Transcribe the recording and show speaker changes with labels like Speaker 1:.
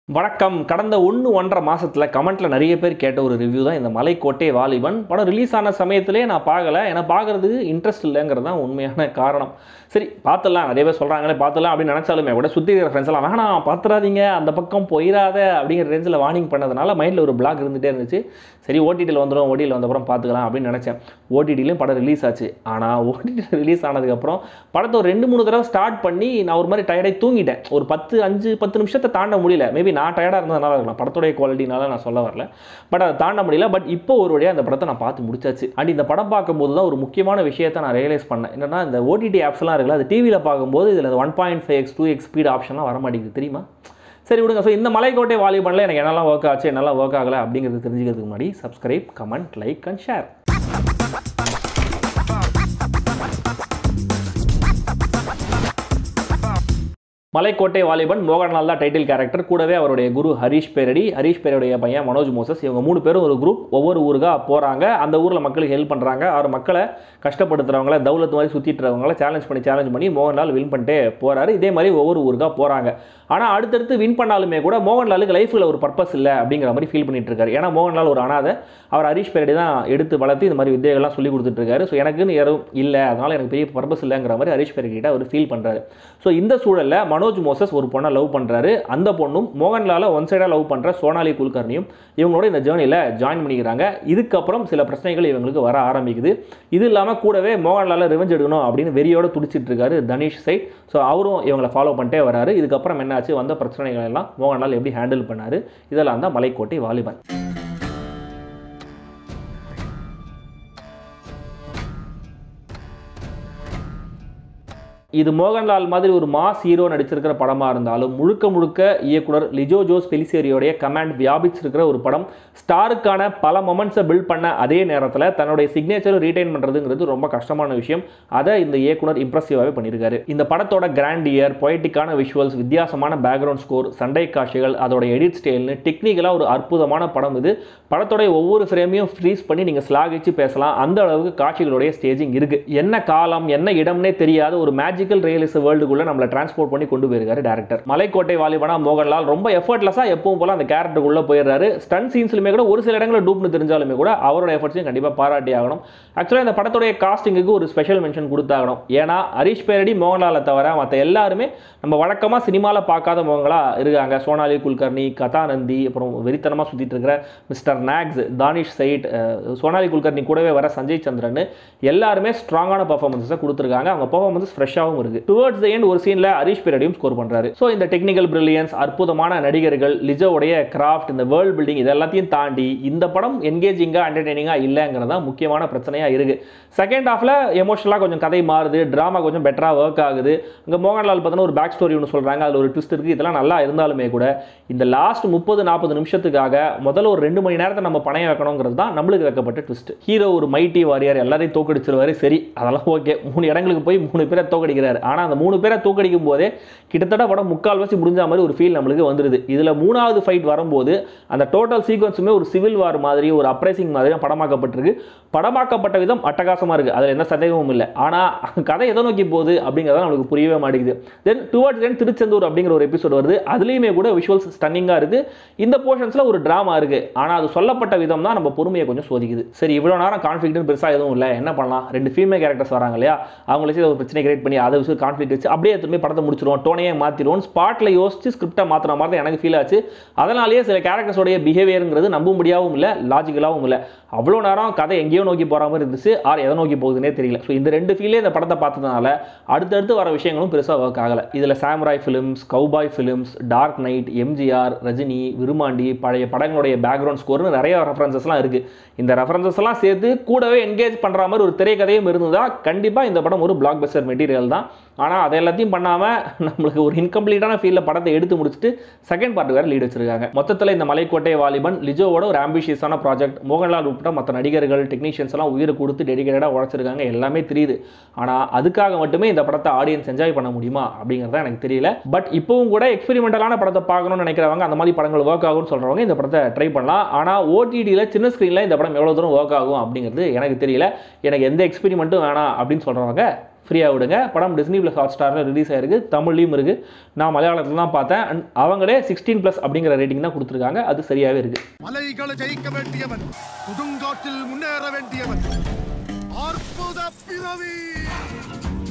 Speaker 1: வணக்கம் கடந்த ஒன்று ஒன்றரை மாசத்துல கமெண்ட்ல நிறைய பேர் கேட்ட ஒரு ரிவ்யூ தான் இந்த மலைக்கோட்டை வாலிபன் படம் ரிலீஸ் ஆன சமயத்திலே நான் பார்க்கல ஏன்னா பார்க்கறதுக்கு இன்ட்ரெஸ்ட் இல்லைங்கிறது தான் உண்மையான காரணம் சரி பார்த்துடலாம் நிறைய பேர் சொல்கிறாங்களே பார்த்துடலாம் அப்படின்னு நினச்சாலுமே கூட சுற்றி இருக்கிற ஃப்ரெண்ட்ஸ் எல்லாம் வேணாம் பார்த்துறாதீங்க அந்த பக்கம் போயிடாத அப்படிங்கிற ரேஞ்சில் வார்னிங் பண்ணதுனால மைண்டில் ஒரு பிளாக் இருந்துகிட்டே இருந்துச்சு சரி ஓடிடியில் வந்துடும் ஓடிடியில் வந்தப்புறம் பார்த்துக்கலாம் அப்படின்னு நினச்சேன் ஓடிடிலையும் படம் ரிலீஸ் ஆச்சு ஆனால் ஓடிடியில் ரிலீஸ் ஆனதுக்கப்புறம் படத்தை ஒரு ரெண்டு மூணு தடவை ஸ்டார்ட் பண்ணி நான் ஒரு மாதிரி டயர்டாகி தூங்கிட்டேன் ஒரு பத்து அஞ்சு பத்து நிமிஷத்தை தாண்ட முடியல மேபி நான் டயர்டாக இருந்ததுனால இருக்கலாம் படத்துடைய குவாலிட்டினால நான் சொல்ல வரல பட் அதை தாண்ட முடியல பட் இப்போ ஒரு வழியாக அந்த படத்தை நான் பார்த்து முடிச்சாச்சு அண்ட் இந்த படம் பார்க்கும்போது தான் ஒரு முக்கியமான விஷயத்தை நான் ரியலைஸ் பண்ணேன் என்னன்னா இந்த ஓடிடி ஆப்ஸ்லாம் இருக்குல்ல அது டிவியில் பார்க்கும்போது இதில் one point five x two x speed ஆப்ஷன்லாம் வர மாட்டேங்குது தெரியுமா சரி விடுங்க ஸோ இந்த மலைக்கோட்டை வாலிபனில் எனக்கு என்னெல்லாம் ஒர்க் ஆச்சு என்னெல்லாம் ஒர்க் ஆகலை அப்படிங்கிறது தெரிஞ்சுக்கிறதுக்கு முன்னாடி subscribe comment like and share Malaikottai Vaaliban Mohanlal தான் டைட்டில் கேரக்டர் கூடவே அவருடைய குரு ஹரிஷ் பேரடி ஹரிஷ் பேருடைய பையன் மனோஜ் மோசஸ் இவங்க மூணு பேரும் ஒரு குரூப் ஒவ்வொரு ஊருக்காக போகிறாங்க அந்த ஊரில் மக்களுக்கு ஹெல்ப் பண்ணுறாங்க அவர் மக்களை கஷ்டப்படுத்துறவங்கள தௌலத் மாதிரி சுற்றிட்டுறவங்கள சேலஞ்ச் பண்ணி சேலஞ்ச் பண்ணி மோகன்லால் வின் பண்ணிட்டே போகிறாரு இதே மாதிரி ஒவ்வொரு ஊருக்காக போகிறாங்க ஆனால் அடுத்தடுத்து வின் பண்ணாலுமே கூட மோகன்லாலுக்கு லைஃப்பில் ஒரு பர்பஸ் இல்லை அப்படிங்கிற மாதிரி ஃபீல் பண்ணிட்டு இருக்காரு ஏன்னா மோகன்லால் ஒரு அனாதை அவர் ஹரிஷ் பேரடி தான் எடுத்து வளர்த்து இந்த மாதிரி வித்தைகள்லாம் சொல்லி கொடுத்துட்டு இருக்காரு ஸோ எனக்குன்னு யாரும் இல்லை அதனால் எனக்கு பெரிய பர்பஸ் இல்லைங்கிற மாதிரி ஹரிஷ் பேரடி கிட்ட அவர் ஃபீல் பண்ணுறாரு ஸோ இந்த சூழலில் மனோஜ் மோசஸ் ஒரு பொண்ணை லவ் பண்ணுறாரு அந்த பொண்ணும் மோகன்லாலை ஒன் சைடாக லவ் பண்ணுற சோனாலி குல்கர்னியும் இவங்களோட இந்த ஜேர்னியில் ஜாயின் பண்ணிக்கிறாங்க இதுக்கப்புறம் சில பிரச்சனைகள் இவங்களுக்கு வர ஆரம்பிக்குது இது இல்லாமல் கூடவே மோகன்லாலை ரிவெஞ்ச் எடுக்கணும் அப்படின்னு வெறியோட துடிச்சிட்டு இருக்காரு தனிஷ் சைட் ஸோ அவரும் இவங்களை ஃபாலோ பண்ணிட்டே வராரு இதுக்கப்புறம் என்னாச்சு வந்த பிரச்சனைகள் எல்லாம் மோகன்லால் எப்படி ஹேண்டில் பண்ணாரு இதெல்லாம் தான் மலைக்கோட்டை வாலிபன் இது மோகன்லால் மாதிரி ஒரு மாஸ் ஹீரோ நடிச்சிருக்கிற படமாக இருந்தாலும் முழுக்க முழுக்க இயக்குனர் லிஜோ ஜோஸ் பெலிசேரியோடைய கமாண்ட் வியாபிச்சிருக்கிற ஒரு படம் ஸ்டாருக்கான பல மொமெண்ட்ஸை பில்ட் பண்ண அதே நேரத்தில் தன்னுடைய சிக்னேச்சரை ரீடைன் பண்ணுறதுங்கிறது ரொம்ப கஷ்டமான விஷயம் அதை இந்த இயக்குனர் இம்ப்ரெசிவாகவே பண்ணியிருக்காரு இந்த படத்தோட கிராண்ட் இயர் பொய்டிக்கான விஷுவல்ஸ் வித்தியாசமான பேக்ரவுண்ட் ஸ்கோர் சண்டை காட்சிகள் அதோட எடிட் ஸ்டைல்னு டெக்னிக்கலாக ஒரு அற்புதமான படம் இது படத்தோடைய ஒவ்வொரு ஃப்ரேமையும் ஃப்ரீஸ் பண்ணி நீங்கள் ஸ்லாகிச்சு பேசலாம் அந்த அளவுக்கு காட்சிகளுடைய ஸ்டேஜிங் இருக்கு என்ன காலம் என்ன இடம்னே தெரியாத ஒரு மேஜிக்கல் ரியலிஸ்ட் வேர்ல்டுக்குள்ள நம்மளை டிரான்ஸ்போர்ட் பண்ணி கொண்டு போயிருக்காரு டேரக்டர் மலைக்கோட்டை வாலிபனா மோகன்லால் ரொம்ப எஃபர்ட்லெஸ்ஸாக எப்பவும் போல அந்த கேரக்டருக்குள்ள போயிடுறாரு ஸ்டன் சீன்ஸ்லுமே கூட ஒரு சில இடங்களில் டூப்னு தெரிஞ்சாலுமே கூட அவரோட எஃபர்ட்ஸையும் கண்டிப்பாக பாராட்டி ஆகணும் ஆக்சுவலாக இந்த படத்துடைய காஸ்டிங்குக்கு ஒரு ஸ்பெஷல் மென்ஷன் கொடுத்தாகணும் ஏன்னா ஹரிஷ் பேரடி மோகன்லாலை தவிர மற்ற எல்லாருமே நம்ம வழக்கமாக சினிமாவில் பார்க்காத முகங்களா இருக்காங்க சோனாலி குல்கர்னி கதானந்தி அப்புறம் வெறித்தனமாக சுற்றிட்டு இருக்கிற மிஸ்டர் நாக்ஸ் தானிஷ் சைட் சோனாலி குல்கர்னி கூடவே வர சஞ்சய் சந்திரன் எல்லாருமே ஸ்ட்ராங்கான பர்ஃபார்மன்ஸை கொடுத்துருக்காங்க அவங்க பர்ஃபார்மன்ஸ் ஃப்ரெஷ்ஷாகவும் இருக்கு டுவர்ட்ஸ் த எண்ட் ஒரு சீனில் ஹரிஷ் பேரடியும் ஸ்கோர் பண்ணுறாரு ஸோ இந்த டெக்னிக்கல் பிரில்லியன்ஸ் அற்புதமான நடிகர்கள் லிஜோவுடைய கிராஃப்ட் இந்த வேர்ல்ட் பில்டிங் இது எல்லாத்தையும் தாண்டி இந்த படம் என்கேஜிங்காக என்டர்டெய்னிங்காக இல்லைங்கிறது தான் முக்கியமான பிரச்சனையாக இருக்குது செகண்ட் ஹாஃபில் எமோஷனலாக கொஞ்சம் கதை மாறுது ட்ராமா கொஞ்சம் பெட்டராக ஒர்க் ஆகுது இங்கே மோகன்லால் பார்த்தோன்னா ஒரு பேக் ஸ்டோரி ஒன்று சொல்கிறாங்க அதில் ஒரு ட்விஸ்ட் இருக்குது இதெல்லாம் நல்லா இருந்தாலுமே கூட இந்த லாஸ்ட் முப்பது நாற்பது நிமிஷத்துக்காக முதல்ல ஒரு ரெண்டு மணி நேரத்தை நம்ம பணைய வைக்கணுங்கிறது தான் நம்மளுக்கு வைக்கப்பட்ட ட்விஸ்ட் ஹீரோ ஒரு மைட்டி வாரியர் எல்லாரையும் தோக்கடிச்சிருவாரு சரி அதெல்லாம் ஓகே மூணு இடங்களுக்கு போய் மூணு பேரை தோக்கடிக்கிறாரு ஆனால் அந்த மூணு பேரை தோக்கடிக்கும் போதே கிட்டத்தட்ட படம் முக்கால்வாசி முடிஞ்ச மாதிரி ஒரு ஃபீல் நம்மளுக்கு வந்துருது இதில் மூணாவது ஃபைட் வரும்போது அந்த டோட்டல் சீக்வன்ஸுமே ஒரு சிவில் வார் மாதிரி ஒரு அப்ரைசிங் மாதிரி படமாக்கப்பட்டிருக்கு படமாக்கப்பட்ட விதம் அட்டகாசமாக இருக்குது அதில் எந்த சந்தேகமும் இல்லை ஆனால் கதை எதை நோக்கி போகுது அப்படிங்கிறத நம்மளுக்கு புரியவே மாட்டேங்குது தென் டுவர்ட்ஸ் தென் திருச்செந்தூர் அப்படிங்கிற ஒரு எபிசோட் வருது அதுலேயுமே கூட விஷுவல்ஸ் ஸ்டன்னிங்காக இருக்குது இந்த போர்ஷன்ஸில் ஒரு ட்ராமா இருக்குது ஆனால் அது சொல்லப்பட்ட விதம் தான் நம்ம பொறுமையை கொஞ்சம் சோதிக்குது சரி இவ்வளோ நேரம் கான்ஃப்ளிக்ட்னு பெருசாக எதுவும் இல்லை என்ன பண்ணலாம் ரெண்டு ஃபீமேல் கேரக்டர்ஸ் வராங்க இல்லையா அவங்கள வச்சு ஒரு பிரச்சனை கிரியேட் பண்ணி அதை வச்சு கான்ஃப்ளிக் வச்சு அப்படியே திரும்பி படத்தை முடிச்சிருவோம் டோனையே மாற்றிடுவோம் ஸ்பாட்டில் யோசிச்சு ஸ்கிரிப்டை மாற்றின மாதிரி தான் எனக்கு ஃபீல் ஆச்சு அதனாலேயே சில கேரக்டர்ஸோடைய பிஹேவியருங்கிறது நம்ப முடியாவும் இல்லை லாஜிக்கலாகவும் இல்லை அவ்வளோ நேரம் கதை எங்கேயோ நோக்கி போகிற மாதிரி இருந்துச்சு ஆர் எதை நோக்கி போகுதுன்னே தெரியல ஸோ இந்த ரெண்டு ஃபீலே இந்த படத்தை பார்த்ததுனால அடுத்தடுத்து வர விஷயங்களும் பெருசாக ஒர்க் ஆகலை இதில் samurai films cowboy films dark knight MGR Rajini Virumandi பழைய படங்களுடைய பேக்ரவுண்ட் ஸ்கோர்னு நிறைய ரெஃபரன்சஸ்லாம் இருக்குது இந்த ரெஃபரன்சஸ் எல்லாம் சேர்த்து கூடவே என்கேஜ் பண்ணுற மாதிரி ஒரு திரைக்கதையும் இருந்ததா கண்டிப்பாக இந்த படம் ஒரு பிளாக் பஸ்டர் மெட்டீரியல் தான் ஆனால் அதை எல்லாத்தையும் பண்ணாமல் நம்மளுக்கு ஒரு இன்கம்ப்ளீட்டான ஃபீலில் படத்தை எடுத்து முடிச்சுட்டு செகண்ட் பார்ட் வேறு லீட் வச்சிருக்காங்க மொத்தத்தில் இந்த மலைக்கோட்டை வாலிபன் லிஜோவோட ஒரு ஆம்பிஷியஸான ப்ராஜெக்ட் மோகன்லால் உட்பட மற்ற நடிகர்கள் டெக்னீஷியன்ஸ் எல்லாம் உயிரை கொடுத்து டெடிக்கேட்டடாக உழைச்சிருக்காங்க எல்லாமே தெரியுது ஆனால் அதுக்காக மட்டுமே இந்த படத்தை ஆடியன்ஸ் என்ஜாய் பண்ண முடியுமா அப்படிங்கிறத எனக்கு தெரியல பட் இப்போவும் கூட எக்ஸ்பெரிமெண்டலான படத்தை பார்க்கணும்னு நினைக்கிறவங்க அந்த மாதிரி படங்கள் ஒர்க் ஆகும்னு சொல்கிறவங்க இந்த படத்தை ட்ரை பண்ணலாம் ஆனால் ஓடிடியில் சின்ன ஸ்க்ரீனில் இந்த படம் எவ்வளோ தூரம் ஒர்க் ஆகும் அப்படிங்கிறது எனக்கு தெரியல எனக்கு எந்த எக்ஸ்பெரிமெண்ட்டும் வேணாம் அப்படின்னு சொல்கிறவங்க ஃப்ரீயாக விடுங்க படம் டிஸ்னி ப்ளஸ் ஹாட் ஸ்டாரில் ரிலீஸ் ஆயிருக்கு தமிழ்லையும் இருக்குது நான் மலையாளத்தில் தான் பார்த்தேன் and அவங்களே சிக்ஸ்டீன் ப்ளஸ் அப்படிங்கிற ரேட்டிங் தான் கொடுத்துருக்காங்க அது சரியாகவே இருக்குது
Speaker 2: மலைகளை ஜெயிக்க வேண்டியவன் கொடுங்காட்டில் முன்னேற வேண்டியவன் அற்புத பிறவி